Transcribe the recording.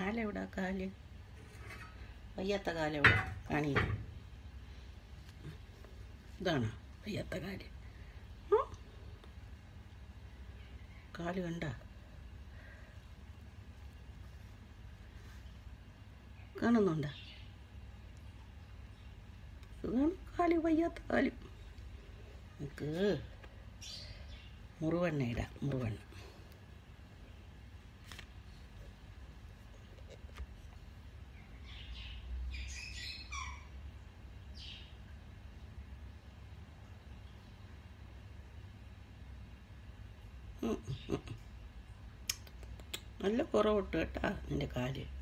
കാലെവിടാ കാല് വയ്യാത്ത കാലെവിടെ കാണി ഇതാണോ വയ്യാത്ത കാല് ഉം? കാല് കണ്ട കാണുന്നുണ്ടോ ഇതാണ് കാല് വയ്യാത്ത കാല് നമുക്ക് മുറുവെണ്ണ ഇടാം മുറുവെണ്ണ ഉം, ഉം, ഉം. നല്ല കുറവിട്ട് കേട്ടാ നിന്റെ കാല്